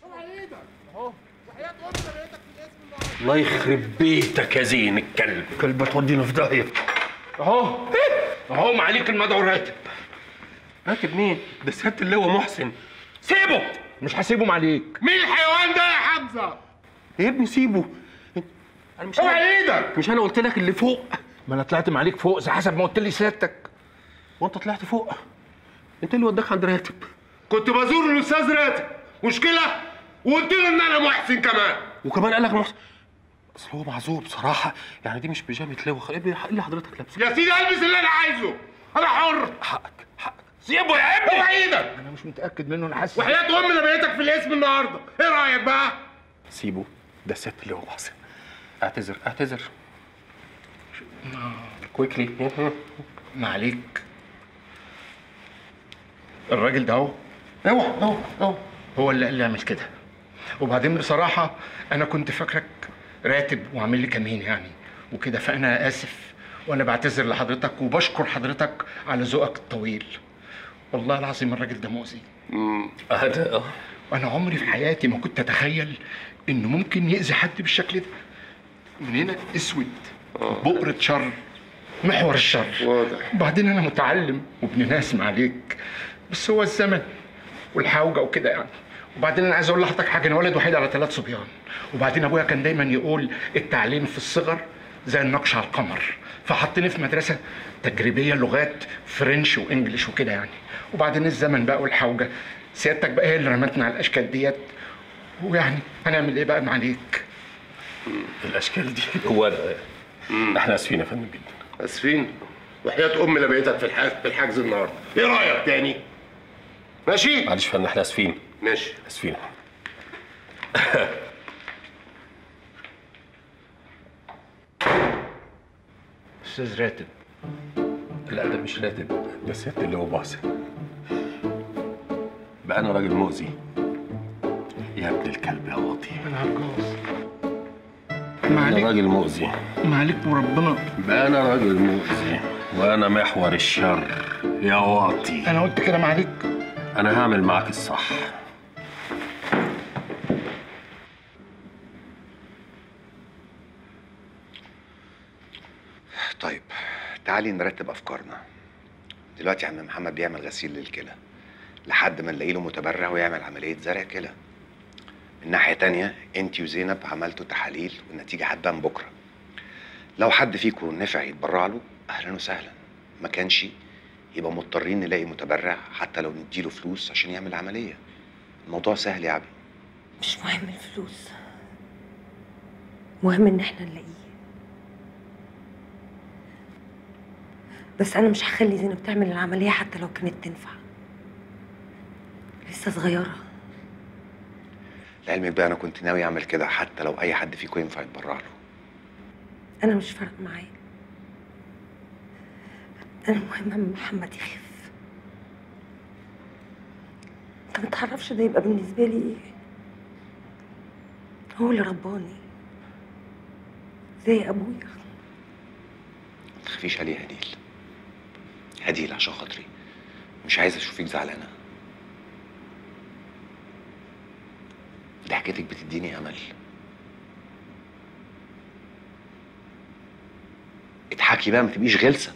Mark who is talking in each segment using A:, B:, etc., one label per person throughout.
A: الله يخرب بيتك يا زين الكلب
B: كلبة تودينا في داهية
A: اهو اهو معاليك المدعو راتب راتب مين؟ ده سيادة اللواء محسن سيبه
B: مش هسيبهم عليك
C: مين الحيوان ده يا حمزه
A: يا ابني سيبه انا مش
C: اوعى
A: انا
C: ايدك
A: مش انا قلت لك اللي فوق
B: ما انا طلعت معاليك فوق زي حسب ما قلت لي سيادتك
A: وانت طلعت فوق انت اللي وداك عند راتب
C: كنت بزور الاستاذ راتب مشكله وقلت له ان انا محسن كمان
A: وكمان قال لك محسن بس هو معذور بصراحة يعني دي مش بيجامة لواء ايه اللي- إيه اللي حضرتك لابسه؟
C: يا سيدي البس اللي انا عايزه انا حر
A: حقك حقك
C: سيبه يا ابني اوعى ايدك
B: انا مش متاكد منه انا حاسس
C: وحياه امي لبيتك في الاسم النهارده ايه رايك بقى
A: سيبه ده سيادة اللواء محسن اعتذر اعتذر كويكلي
B: ما عليك الراجل ده اهو
A: اوعى اوعى اوعى
B: هو اللي قال لي اعمل كده وبعدين بصراحه انا كنت فاكرك راتب وعامل لي كمين يعني وكده فانا اسف وانا بعتذر لحضرتك وبشكر حضرتك على ذوقك الطويل والله العظيم الراجل ده مؤذي
A: هذا اه
B: وانا عمري في حياتي ما كنت اتخيل انه ممكن يأذي حد بالشكل ده من هنا اسود بؤرة شر محور الشر
C: واضح.
B: وبعدين انا متعلم وابن ناس معليك بس هو الزمن والحوجه وكده يعني وبعدين انا عايز اقول لحضرتك حاجه انا ولد وحيد على ثلاث صبيان وبعدين ابويا كان دايما يقول التعليم في الصغر زي النقش على القمر فحطني في مدرسه تجريبيه لغات فرنش وانجليش وكده يعني وبعدين الزمن بقى والحوجه سيادتك بقى هي اللي رمتنا على الاشكال ديت ويعني هنعمل ايه بقى معليك
A: الاشكال دي هو ده احنا اسفين يا فندم جدا
C: اسفين وحياه امي لبيتك في الحجز في الحجز النهارده ايه رايك تاني ماشي
A: معلش يا فندم احنا اسفين
C: ماشي
A: اسفين
B: استاذ راتب
A: لا ده مش راتب ده سيادة اللواء محسن بقى انا راجل مؤذي يا ابن الكلب يا واطي
B: انا هتجوز
A: انا
B: معليك
A: راجل مؤذي
B: معليك وربنا
A: بقى انا راجل مؤذي وانا محور الشر يا واطي
B: انا قلت كده معليك
A: انا هعمل معاك الصح
D: طيب تعالي نرتب افكارنا دلوقتي عم محمد بيعمل غسيل للكلى لحد ما نلاقي له متبرع ويعمل عمليه زرع كلى من ناحيه تانية انت وزينب عملتوا تحاليل والنتيجه هتبان بكره لو حد فيكم نفع يتبرع له اهلا وسهلا ما كانش يبقى مضطرين نلاقي متبرع حتى لو نديله فلوس عشان يعمل عمليه الموضوع سهل يا عبي
E: مش مهم الفلوس مهم ان احنا نلاقيه بس انا مش هخلي زينب تعمل العمليه حتى لو كانت تنفع لسه صغيره
D: لعلمك بقى انا كنت ناوي اعمل كده حتى لو اي حد فيكم ينفع يتبرع له
E: انا مش فارق معايا انا المهم ان محمد يخف انت متعرفش ده يبقى بالنسبه لي ايه هو اللي رباني زي ابويا
D: ما تخافيش عليه يا هديل هديل عشان خاطري مش عايز اشوفك زعلانه ضحكتك بتديني امل اضحكي بقى ما تبقيش غلسه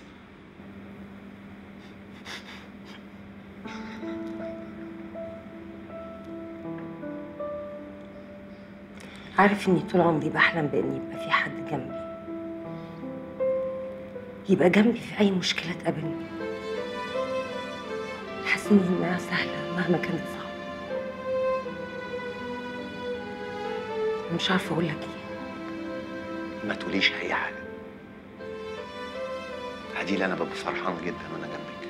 E: عارف اني طول عمري بحلم بان يبقى في حد جنبي يبقى جنبي في اي مشكله تقابلني حاسس انها سهله مهما كانت صعبه مش عارفه اقول لك ايه
D: ما تقوليش اي حاجه هديل انا ببقى فرحان جدا وانا جنبك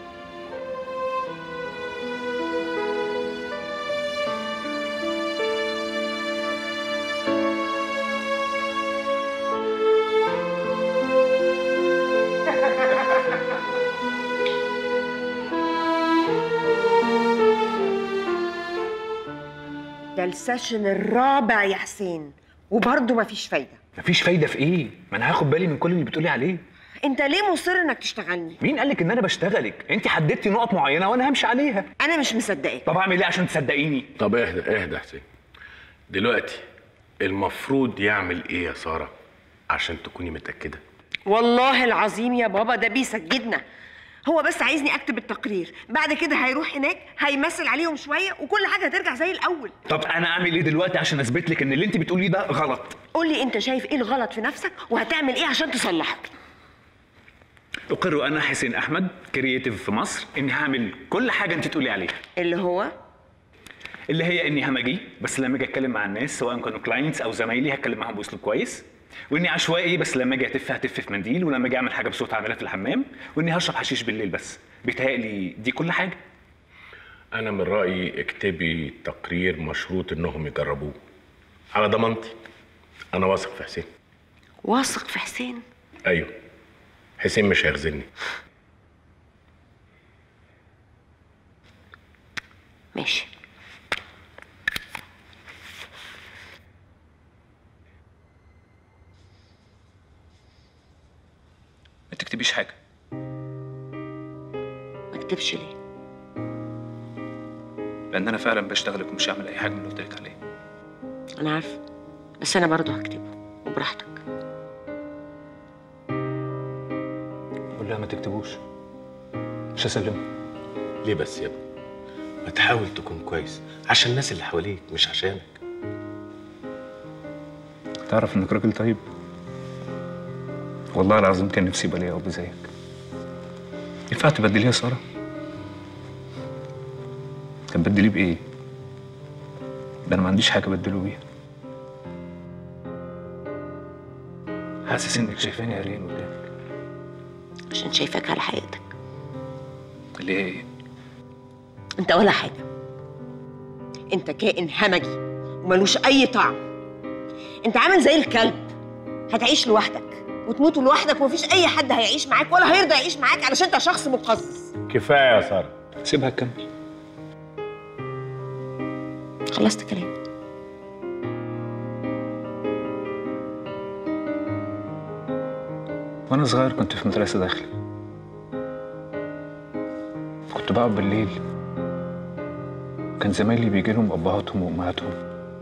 F: ده السيشن الرابع يا حسين وبرضه مفيش فايدة
G: مفيش فايده في ايه ما انا هاخد بالي من كل اللي بتقولي عليه
F: انت ليه مصر انك تشتغلني
G: مين قالك ان انا بشتغلك انت حددتي نقط معينه وانا همشي عليها
F: انا مش مصدقاك
G: طب اعمل ايه عشان تصدقيني
C: طب اهدى اهدى يا حسين دلوقتي المفروض يعمل ايه يا ساره عشان تكوني متاكده
F: والله العظيم يا بابا ده بيسجدنا هو بس عايزني اكتب التقرير بعد كده هيروح هناك هيمثل عليهم شويه وكل حاجه هترجع زي الاول
G: طب انا اعمل ايه دلوقتي عشان اثبت لك ان اللي انت بتقوليه ده غلط
F: قول لي انت شايف ايه الغلط في نفسك وهتعمل ايه عشان تصلحه
G: اقر انا حسين احمد كرييتيف في مصر اني هعمل كل حاجه انت تقولي عليها
F: اللي هو
G: اللي هي اني همجي بس لما اجي اتكلم مع الناس سواء كانوا كلاينتس او زمايلي هتكلم معاهم باسلوب كويس واني عشوائي بس لما اجي اتف هتف في منديل ولما اجي اعمل حاجه بصوت اعملها في الحمام واني هشرب حشيش بالليل بس بيتهيألي دي كل حاجه
C: انا من رايي اكتبي تقرير مشروط انهم يجربوه على ضمانتي انا واثق في حسين
F: واثق في حسين
C: ايوه حسين مش هيخذلني
F: ماشي
G: ما تكتبيش حاجه
F: ما اكتبش ليه
G: لان انا فعلا بشتغلك ومش هعمل اي حاجه من اللي قلت لك عليه
F: انا عارفه بس انا برضه هكتبه وبراحتك
G: قول لها ما تكتبوش مش هسلمه
C: ليه بس يا ابني ما تحاول تكون كويس عشان الناس اللي حواليك مش عشانك
G: تعرف انك راجل طيب والله العظيم كان نفسي يبقى ليا اب زيك ينفع تبدليها يا ساره تبدليه بايه ده انا ما عنديش حاجه ابدله بيها حاسس انك شايفاني عريان قدامك
F: عشان شايفاك على حقيقتك
G: اللي هي ايه
F: انت ولا حاجه انت كائن همجي وملوش اي طعم انت عامل زي الكلب هتعيش لوحدك وتموت لوحدك ومفيش اي حد هيعيش معاك ولا هيرضى يعيش معاك علشان انت شخص مقزز
C: كفايه يا ساره
G: سيبها تكمل
F: خلصت كلام
G: وانا صغير كنت في مدرسه داخلي كنت بقعد بالليل كان زمايلي بيجي لهم ابهاتهم وامهاتهم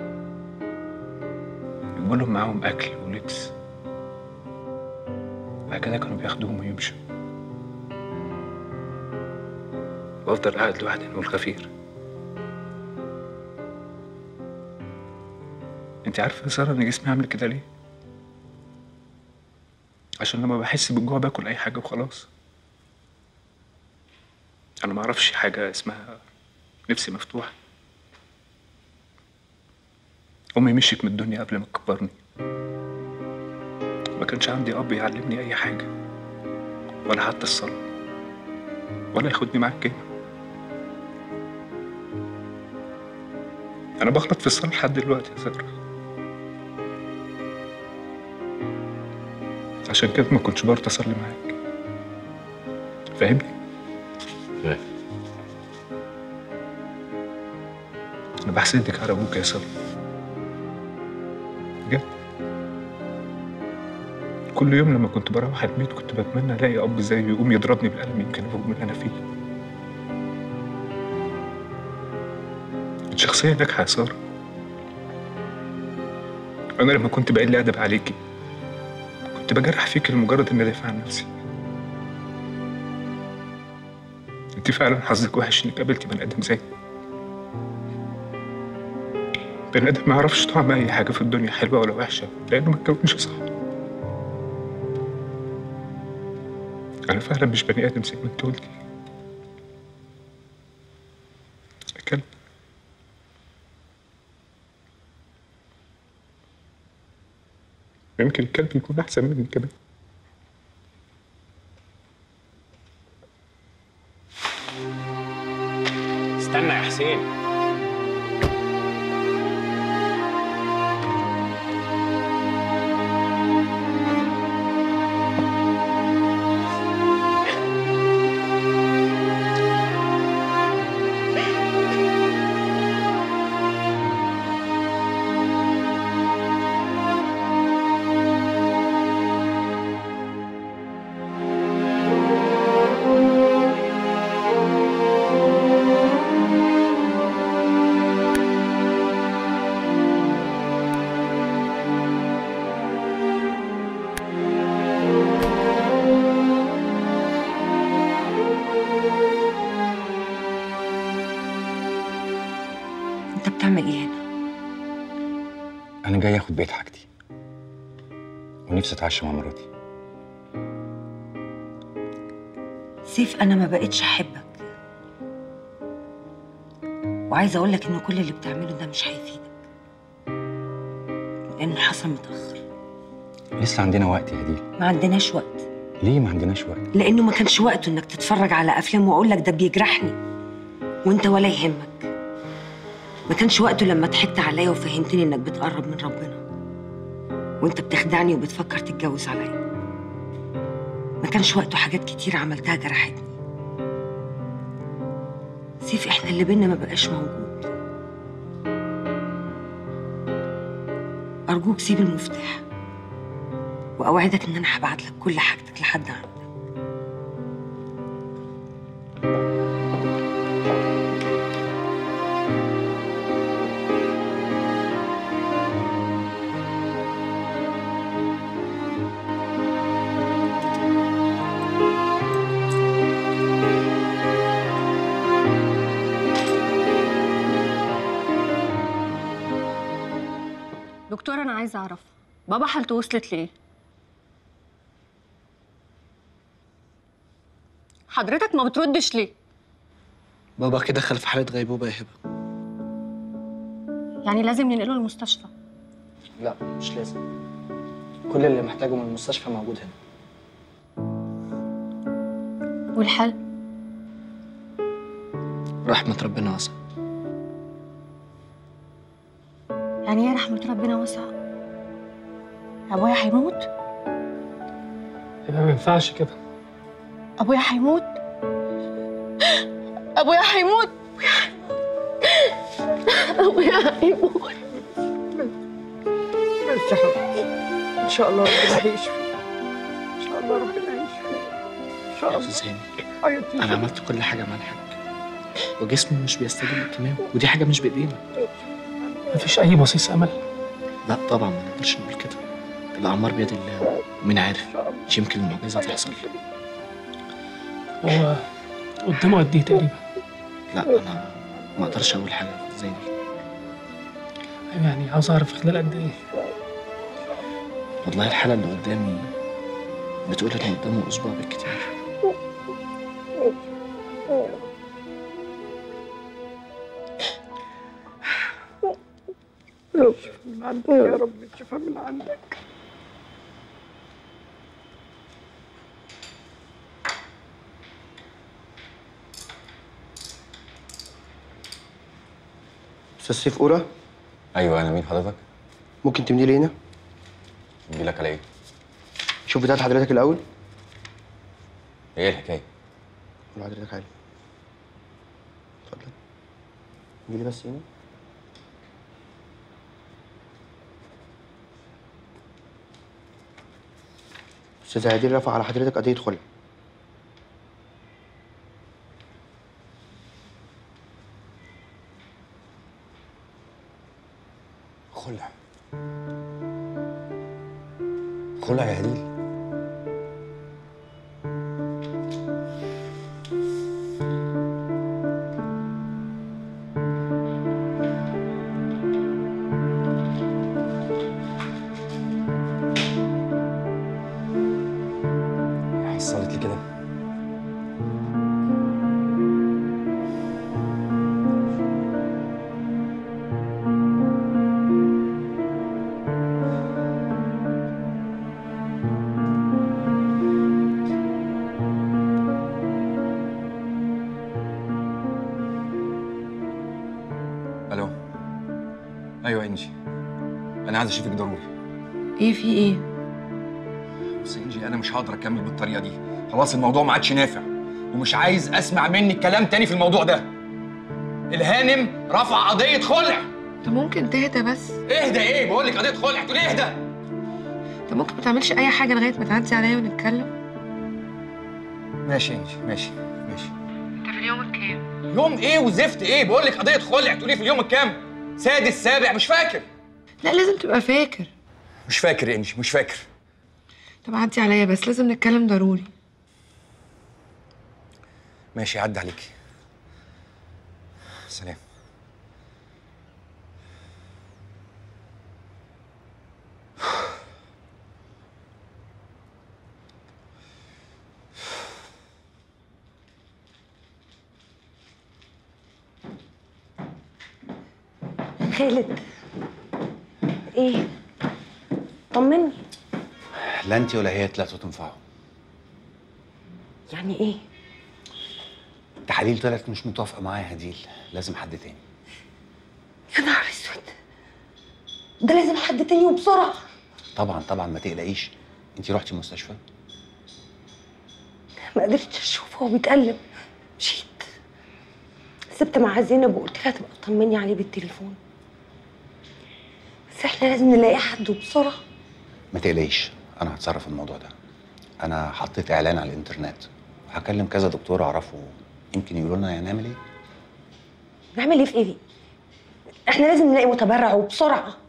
G: يجيبوا لهم معاهم اكل ولبس بعد كده كانوا بياخدوهم ويمشوا بفضل قاعد لوحدي نقول غفير انت عارفه يا ساره ان جسمي عامل كده ليه عشان لما بحس بالجوع باكل اي حاجه وخلاص انا ما اعرفش حاجه اسمها نفسي مفتوحه امي مشيت من الدنيا قبل ما تكبرني ما كانش عندي اب يعلمني اي حاجه ولا حتى الصلاه ولا ياخدني معاه الكلمه انا بغلط في الصلاه لحد دلوقتي يا ساره عشان كده ما كنتش برضه اصلي معاك فاهمني
C: فاهم.
G: انا بحسدك على ابوك يا ساره بجد كل يوم لما كنت بروح البيت كنت بتمنى الاقي اب زيه يقوم يضربني بالقلم يمكن افوق من اللي انا فيه انت شخصيه ناجحه يا ساره انا لما كنت بقل ادب عليكي كنت بجرح فيك لمجرد اني ادافع عن نفسي انت فعلا حظك وحش انك قابلتي بني ادم زيي بني ادم ما يعرفش طعم اي حاجه في الدنيا حلوه ولا وحشه لانه ما اتكونش صح انا فعلا مش بني ادم زي ما انت قلتي أنا كلب يمكن الكلب يكون احسن مني كمان
A: استنى يا حسين
E: انت بتعمل ايه هنا
H: انا جاي اخد بقيه حاجتي ونفسي اتعشى مع مراتي
E: سيف انا ما بقتش احبك وعايزه اقول لك ان كل اللي بتعمله ده مش هيفيدك لانه حصل متاخر
H: لسه عندنا وقت يا هديل
E: ما عندناش وقت
H: ليه ما عندناش وقت
E: لانه ما كانش وقته انك تتفرج على افلام واقول لك ده بيجرحني وانت ولا يهمك ما كانش وقته لما ضحكت عليا وفهمتني انك بتقرب من ربنا وانت بتخدعني وبتفكر تتجوز عليا ما كانش وقته حاجات كتير عملتها جرحتني سيف احنا اللي بينا ما بقاش موجود ارجوك سيب المفتاح واوعدك ان انا هبعت لك كل حاجتك لحد عندك
I: دكتور انا عايزه اعرف بابا حالته وصلت ليه حضرتك ما بتردش ليه
J: بابا كده دخل في حالة غيبوبة يا هبة
I: يعني لازم ننقله المستشفى
J: لا مش لازم كل اللي محتاجه من المستشفى موجود هنا
I: والحل
J: رحمة ربنا واسعة
I: يعني ايه رحمه ربنا واسعه ابويا هيموت
K: يبقى ما ينفعش كده
I: ابويا هيموت ابويا هيموت ابويا هيموت
F: بس يا حبيبتي ان شاء الله ربنا هيشفي ان شاء الله ربنا هيشفي ان شاء
J: يا
F: الله
J: أستاذ هاني
F: حياتي
J: أنا عملت كل حاجة مع الحاج وجسمي مش بيستجيب تمام ودي حاجة مش بإيدينا
K: مفيش أي بصيص أمل
J: لا طبعا ما نقدرش نقول كده الأعمار بيد الله ومين عارف مش يمكن المعجزة تحصل
K: هو قدامه قد إيه تقريبا
J: لا أنا ما أقدرش أقول حاجة زي دي
K: أيوة يعني عاوز أعرف في خلال قد إيه
J: والله الحالة اللي قدامي بتقول إن قدامه أسبوع بالكتير
F: رب من عندك يا رب تشوفها من عندك
L: استاذ سيف اورا
H: ايوه انا مين حضرتك
L: ممكن تملي لي هنا
H: اجي لك على ايه
L: شوف بتاعت حضرتك الاول
H: ايه الحكايه
L: قول حضرتك عادي اتفضل املي لي بس هنا استاذ عادل رفع على حضرتك قضيه خلع
H: خلع خلع يا هديل حصلت لي كده الو ايوه انجي انا عايز اشوفك ضروري
E: ايه في ايه
H: بس انجي انا مش هقدر اكمل بالطريقه دي خلاص الموضوع ما عادش نافع ومش عايز اسمع منك كلام تاني في الموضوع ده الهانم رفع قضيه خلع
M: انت ممكن تهدى بس
H: اهدى ايه بقول لك قضيه خلع تقول اهدى
M: انت ممكن ما تعملش اي حاجه لغايه ما تعدي عليا ونتكلم
H: ماشي يا انجي ماشي ماشي
M: انت في اليوم الكام
H: يوم ايه وزفت ايه بقول لك قضيه خلع تقولي في اليوم الكام سادس سابع مش فاكر
M: لا لازم تبقى فاكر
H: مش فاكر يا انجي مش فاكر
M: طب عدي عليا بس لازم نتكلم ضروري
H: ماشي عدى عليكي سلام
E: خالد ايه طمني
D: لا انت ولا هي طلعتوا تنفعوا
E: يعني ايه
D: التحاليل طلعت مش متوافقه معايا يا هديل لازم حد تاني
E: يا نهار اسود ده لازم حد تاني وبسرعه
D: طبعا طبعا ما تقلقيش انت رحتي المستشفى
E: ما قدرتش اشوفه وهو بيتقلب مشيت سبت مع زينب وقلت لها تبقى تطمني عليه بالتليفون بس احنا لازم نلاقي حد وبسرعه
D: ما تقلقيش انا هتصرف في الموضوع ده انا حطيت اعلان على الانترنت وهكلم كذا دكتور اعرفه يمكن يقولوا لنا نعمل ايه
E: نعمل ايه في ايه احنا لازم نلاقي متبرع وبسرعه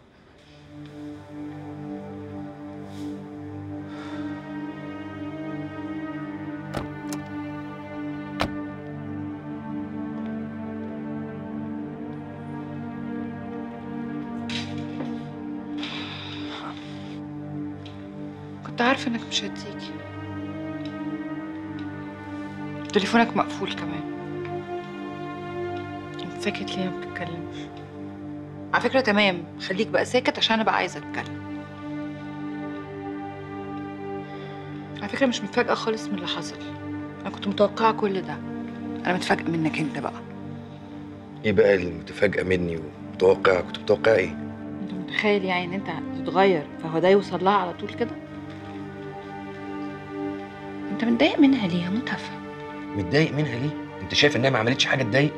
M: كنت عارفة انك مش هتيجي تليفونك مقفول كمان انت ساكت ليه ما بتتكلمش على فكرة تمام خليك بقى ساكت عشان انا بقى عايزة اتكلم على فكرة مش متفاجئة خالص من اللي حصل انا كنت متوقعة كل ده انا متفاجئة منك انت بقى
L: ايه بقى المتفاجئه مني ومتوقع كنت متوقع ايه
M: انت متخيل يعني ان انت تتغير فهو ده يوصل لها على طول كده انت متضايق منها ليه هموت هفهم
H: متضايق منها ليه؟ انت شايف انها ما عملتش حاجه تضايق؟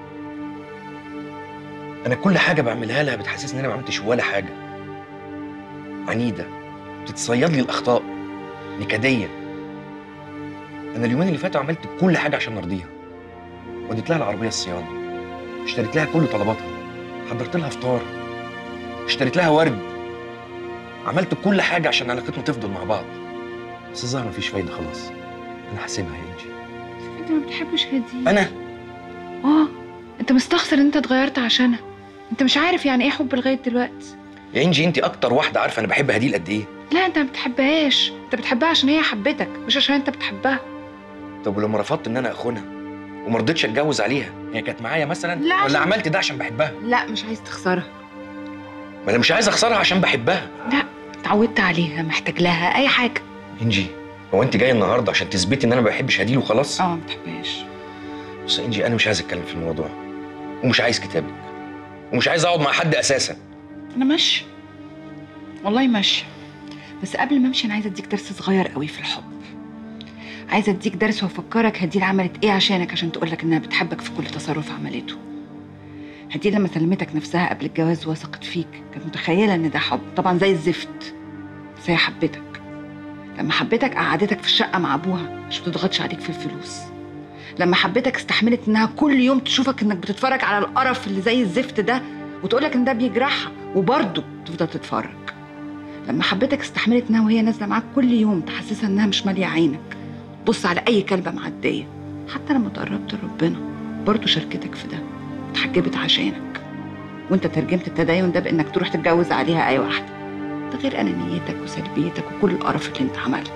H: انا كل حاجه بعملها لها بتحسسني ان انا ما عملتش ولا حاجه عنيده بتتصيد لي الاخطاء نكديه انا اليومين اللي فاتوا عملت كل حاجه عشان ارضيها وديت لها العربيه الصيانه اشتريت لها كل طلباتها حضرت لها فطار اشتريت لها ورد عملت كل حاجه عشان علاقتنا تفضل مع بعض بس الظاهر مفيش فايده خلاص انا هسيبها يا انجي
M: انت ما بتحبش هدي
H: انا
M: اه انت مستخسر ان انت اتغيرت عشانها انت مش عارف يعني ايه حب لغايه دلوقتي
H: يا انجي انت اكتر واحده عارفه انا بحب هديل قد ايه
M: لا انت ما بتحبهاش انت بتحبها عشان هي حبتك مش عشان انت بتحبها
H: طب ولما رفضت ان انا اخونها وما رضيتش اتجوز عليها هي كانت معايا مثلا
M: لا،
H: ولا
M: عشان-
H: عملت ده عشان بحبها
M: لا مش عايز تخسرها
H: ما انا مش عايز اخسرها عشان بحبها
M: لا اتعودت عليها محتاج لها اي حاجه
H: انجي هو انت جايه النهارده عشان تثبتي ان انا ما بحبش هديل وخلاص
M: اه ما بتحبهاش
H: بص يا انجي انا مش عايز اتكلم في الموضوع ومش عايز كتابك ومش عايز اقعد مع حد اساسا
M: انا ماشيه والله ماشيه بس قبل ما امشي انا عايزه اديك درس صغير قوي في الحب عايزه اديك درس وافكرك هديل عملت ايه عشانك عشان تقولك انها بتحبك في كل تصرف عملته هديل لما سلمتك نفسها قبل الجواز وثقت فيك كانت متخيله ان ده حب طبعا زي الزفت بس هي حبتك لما حبتك قعدتك في الشقه مع ابوها عشان ما تضغطش عليك في الفلوس لما حبتك استحملت انها كل يوم تشوفك انك بتتفرج على القرف اللي زي الزفت ده وتقولك ان ده بيجرحها وبرضه تفضل تتفرج لما حبتك استحملت انها وهي نازله معاك كل يوم تحسسها انها مش ماليه عينك بص على اي كلبه معديه حتى لما تقربت لربنا برضه شاركتك في ده اتحجبت عشانك وانت ترجمت التدين ده بانك تروح تتجوز عليها اي واحده ده غير انانيتك وسلبيتك وكل القرف اللي انت عملته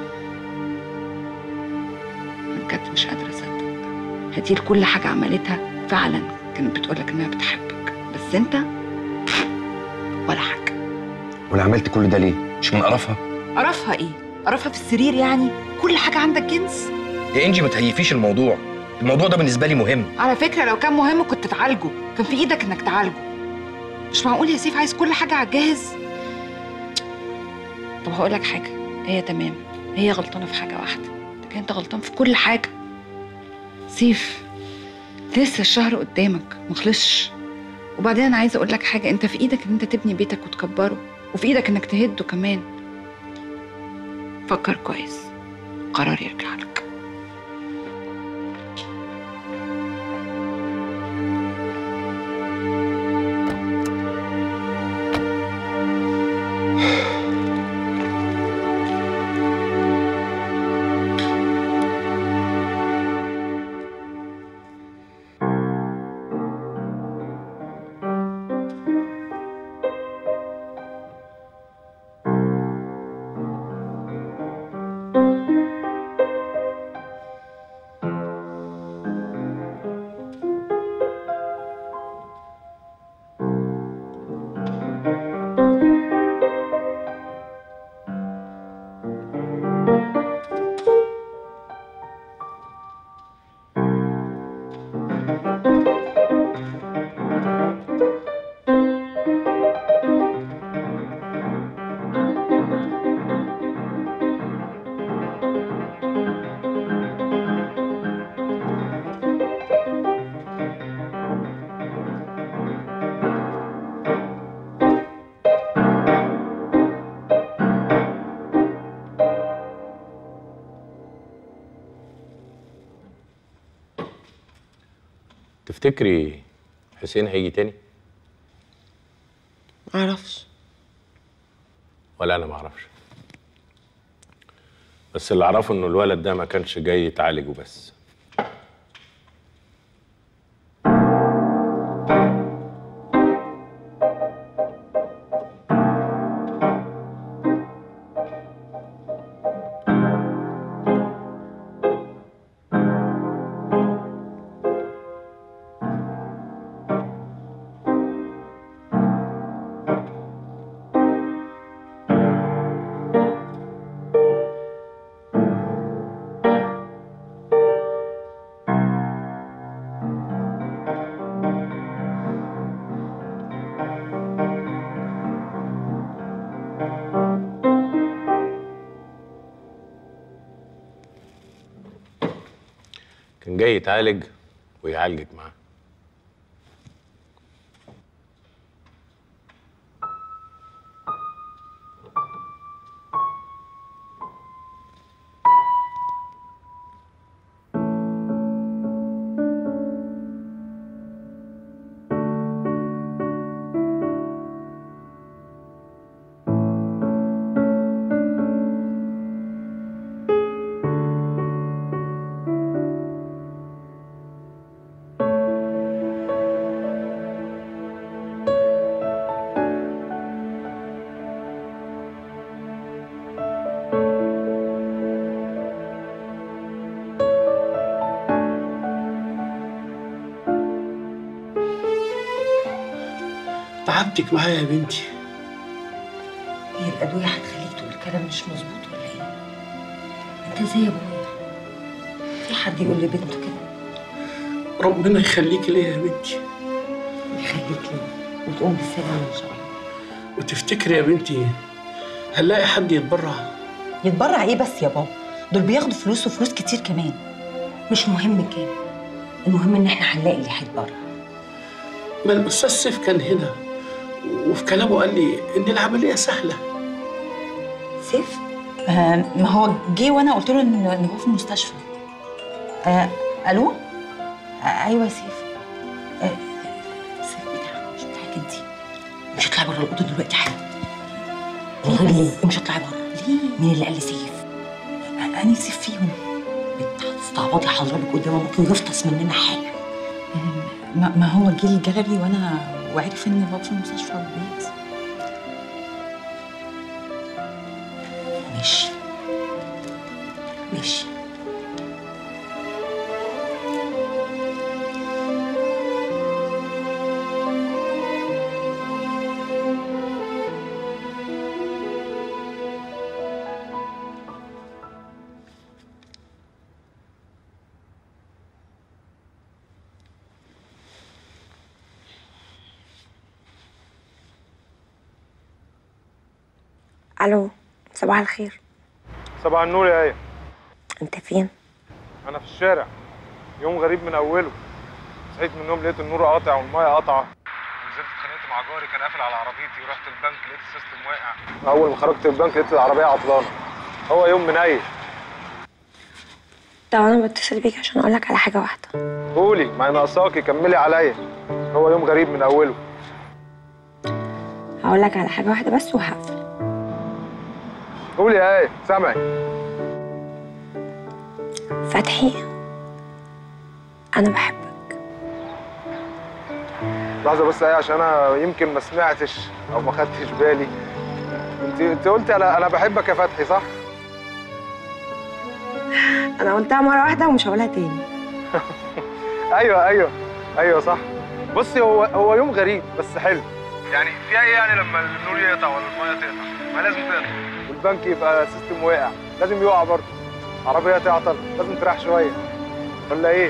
M: أنا بجد مش قادره اصدق هديل كل حاجه عملتها فعلا كانت بتقولك انها بتحبك بس انت ولا حاجه
H: وانا عملت كل ده ليه مش من قرفها
M: قرفها ايه قرفها في السرير يعني كل حاجه عندك جنس
H: يا انجي ما تهيفيش الموضوع الموضوع ده بالنسبه لي مهم
M: على فكره لو كان مهم كنت تعالجه كان في ايدك انك تعالجه مش معقول يا سيف عايز كل حاجه على الجاهز طب هقول لك حاجه هي تمام هي غلطانه في حاجه واحده لكن انت غلطان في كل حاجه سيف لسه الشهر قدامك مخلصش وبعدين انا عايزه اقول لك حاجه انت في ايدك ان انت تبني بيتك وتكبره وفي ايدك انك تهده كمان فكر كويس قرار يرجع لك
C: تفتكري حسين هيجي تاني
F: معرفش
C: ولا انا ما اعرفش بس اللي اعرفه انه الولد ده ما كانش جاي يتعالج وبس كان جاي يتعالج ويعالجك معاه
K: تعبتك معايا يا بنتي
E: هي الأدوية هتخليك تقول كلام مش مظبوط ولا إيه؟ أنت زي أبويا في حد يقول لبنته كده
K: ربنا يخليك ليا يا بنتي
E: يخليك ليه وتقوم بالسلامة إن شاء الله
K: وتفتكري يا بنتي هنلاقي حد يتبرع
N: يتبرع ايه بس يا بابا دول بياخدوا فلوس وفلوس كتير كمان
E: مش مهم كام المهم إن إحنا هنلاقي اللي هيتبرع
K: ما الأستاذ سيف كان هنا وفي كلامه قال لي إن العملية سهلة
E: سيف؟
N: آه ما هو جه وانا قلت له ان إن هو في المستشفى آه الو آه ايوه يا سيف آه سيف بتاعك مش بتاعك انت
E: مش هطلعي بره الأوضة دلوقتي حالا والله ليه؟ مش هطلعي بره ليه؟ مين اللي قال لي سيف؟
N: أنهي سيف فيهم؟
E: هتستعبطي حضرتك قدام ممكن يفطس مننا حاجة
N: ما, ما هو جه الجلبي وانا وعرف ان بابا في المستشفى والبيت
E: ماشي ماشي
O: الو صباح الخير
P: صباح النور يا ايه
O: انت فين
P: انا في الشارع يوم غريب من اوله صحيت من النوم لقيت النور قاطع والميه قاطعه نزلت اتخانقت مع جاري كان قافل على عربيتي ورحت البنك لقيت السيستم واقع اول ما خرجت من البنك لقيت العربيه عطلانه هو يوم منيل
O: طب انا بتصل بيك عشان اقولك على حاجه واحده
P: قولي ما ناقصاكي كملي عليا هو يوم غريب من اوله
O: هقولك على حاجه واحده بس وهقفل
P: قولي يا ايه سامعي
O: فتحي انا بحبك
P: لحظه بس ايه عشان انا يمكن ما سمعتش او ما خدتش بالي انت انت قلتي انا انا بحبك يا فتحي صح
O: انا قلتها مره واحده ومش هقولها تاني
P: ايوه ايوه ايوه صح بصي هو هو يوم غريب بس حلو يعني في ايه يعني لما النور يقطع ولا الميه تقطع ما لازم تقطع والبنك يبقى سيستم واقع لازم يقع برضه عربيه تعطل لازم تريح شويه ولا ايه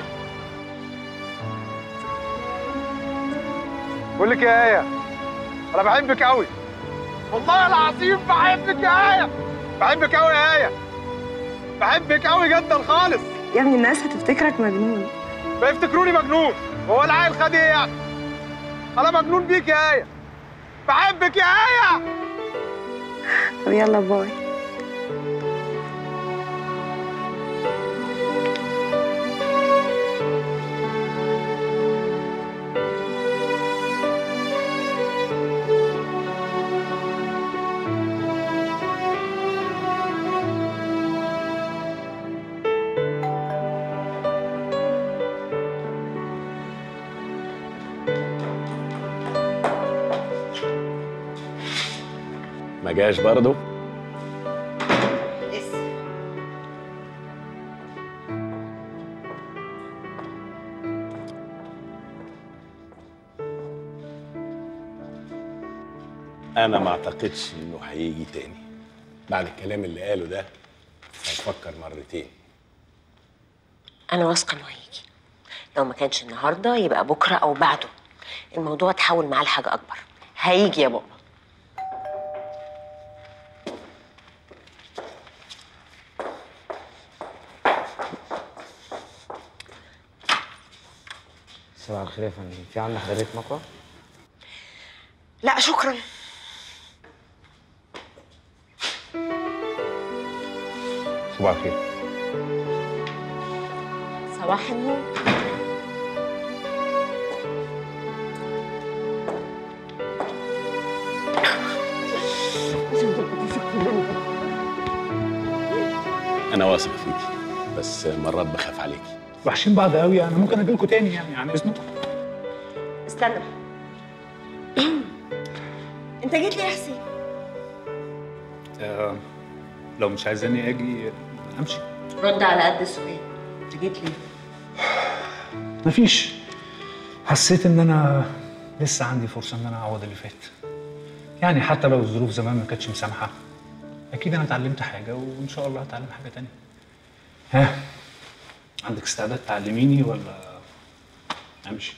P: بقول لك يا ايه انا بحبك قوي والله العظيم بحبك يا ايه بحبك قوي يا ايه بحبك قوي جدا خالص
O: يا ابني الناس هتفتكرك مجنون
P: بيفتكروني مجنون هو العيل خد ايه يعني انا مجنون بيك يا ايه بحبك يا ايه
O: طب يلا باي
C: ما جاش برضه انا ما اعتقدش انه هيجي تاني بعد الكلام اللي قاله ده هيفكر مرتين
F: انا واثقه انه هيجي لو ما كانش النهارده يبقى بكره او بعده الموضوع اتحول معاه لحاجه اكبر هيجي يا بابا
L: صباح الخير يا فندم في عندنا حضرتك مقوى
F: لا شكرا
G: صباح الخير
F: صباح النور
C: انا واثق فيكي بس مرات بخاف عليكي
G: وحشين بعض قوي انا ممكن اجي لكم تاني يعني عن اذنكم
F: استنى انت جيت ليه يا حسين
G: آه لو مش عايزاني اجي امشي
F: رد على قد السؤال انت جيت ليه
G: مفيش حسيت ان انا لسه عندي فرصه ان انا اعوض اللي فات يعني حتى لو الظروف زمان ما كانتش مسامحه اكيد انا اتعلمت حاجه وان شاء الله هتعلم حاجه تانية ها عندك استعداد تعلميني ولا امشي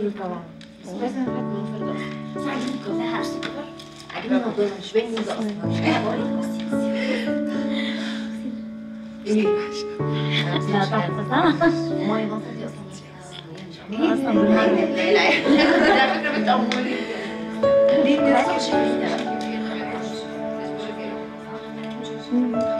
Q: كتير طبعا بس كويس انا فاكره من فرد اصلا عاجبني كلها عاجبني الموضوع ده مش باين ده اصلا مش باين بقول لك بصي بصي لا تحفه ماي مصر دي اصلا اصلا بالمعنى لا لا لا فكره بتأمري دي